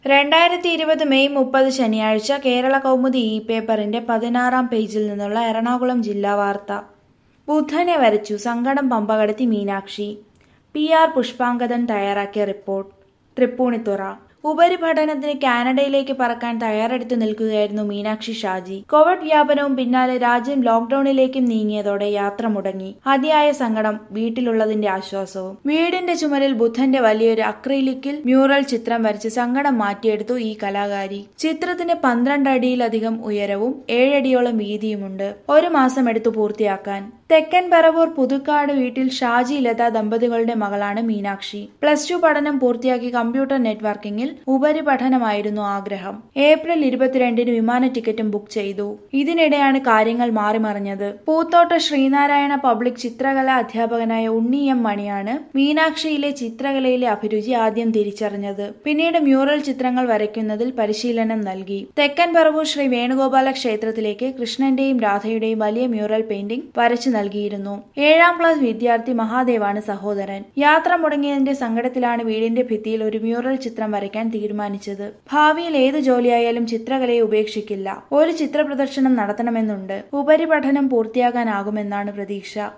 രണ്ടായിരത്തി ഇരുപത് മെയ് മുപ്പത് ശനിയാഴ്ച കേരള കൗമുദി ഇ പേപ്പറിന്റെ പതിനാറാം പേജിൽ നിന്നുള്ള എറണാകുളം ജില്ലാ വാർത്ത ബുദ്ധനെ വരച്ചു സങ്കടം പമ്പകടത്തി മീനാക്ഷി പി ആർ പുഷ്പാങ്കദൻ തയ്യാറാക്കിയ റിപ്പോർട്ട് തൃപ്പൂണിത്തുറ ഉപരിപഠനത്തിന് കാനഡയിലേക്ക് പറക്കാൻ തയ്യാറെടുത്തു നിൽക്കുകയായിരുന്നു മീനാക്ഷി ഷാജി കോവിഡ് വ്യാപനവും പിന്നാലെ രാജ്യം ലോക്ഡൌണിലേക്കും നീങ്ങിയതോടെ യാത്ര മുടങ്ങി അതിയായ സങ്കടം വീട്ടിലുള്ളതിന്റെ ആശ്വാസവും വീടിന്റെ ചുമരിൽ ബുദ്ധന്റെ വലിയൊരു അക്രിലിക്കിൽ മ്യൂറൽ ചിത്രം വരച്ച് സങ്കടം മാറ്റിയെടുത്തു ഈ കലാകാരി ചിത്രത്തിന് പന്ത്രണ്ട് അടിയിലധികം ഉയരവും ഏഴടിയോളം വീതിയുമുണ്ട് ഒരു മാസം എടുത്തു പൂർത്തിയാക്കാൻ തെക്കൻ പറവൂർ പുതുക്കാട് വീട്ടിൽ ഷാജി ലത ദമ്പതികളുടെ മകളാണ് മീനാക്ഷി പ്ലസ് ടു പഠനം പൂർത്തിയാക്കി കമ്പ്യൂട്ടർ നെറ്റ്വർക്കിംഗിൽ ഉപരിപഠനമായിരുന്നു ആഗ്രഹം ഏപ്രിൽ ഇരുപത്തിരണ്ടിന് വിമാന ടിക്കറ്റും ബുക്ക് ചെയ്തു ഇതിനിടെയാണ് കാര്യങ്ങൾ മാറിമറിഞ്ഞത് പൂത്തോട്ട ശ്രീനാരായണ പബ്ലിക് ചിത്രകലാ അധ്യാപകനായ ഉണ്ണി എം മണിയാണ് മീനാക്ഷിയിലെ ചിത്രകലയിലെ അഭിരുചി ആദ്യം തിരിച്ചറിഞ്ഞത് പിന്നീട് മ്യൂറൽ ചിത്രങ്ങൾ വരയ്ക്കുന്നതിൽ പരിശീലനം നൽകി തെക്കൻ പറവൂർ ശ്രീ വേണുഗോപാല ക്ഷേത്രത്തിലേക്ക് കൃഷ്ണന്റെയും രാധയുടെയും വലിയ മ്യൂറൽ പെയിന്റിംഗ് വരച്ചു നൽകിയിരുന്നു ഏഴാം ക്ലാസ് വിദ്യാർത്ഥി മഹാദേവാണ് സഹോദരൻ യാത്ര മുടങ്ങിയതിന്റെ സങ്കടത്തിലാണ് വീടിന്റെ ഭിത്തിയിൽ ഒരു മ്യൂറൽ ചിത്രം വരയ്ക്കാൻ തീരുമാനിച്ചത് ഭാവിയിൽ ഏത് ജോലിയായാലും ചിത്രകലയെ ഉപേക്ഷിക്കില്ല ഒരു ചിത്ര പ്രദർശനം നടത്തണമെന്നുണ്ട് ഉപരിപഠനം പൂർത്തിയാകാനാകുമെന്നാണ് പ്രതീക്ഷ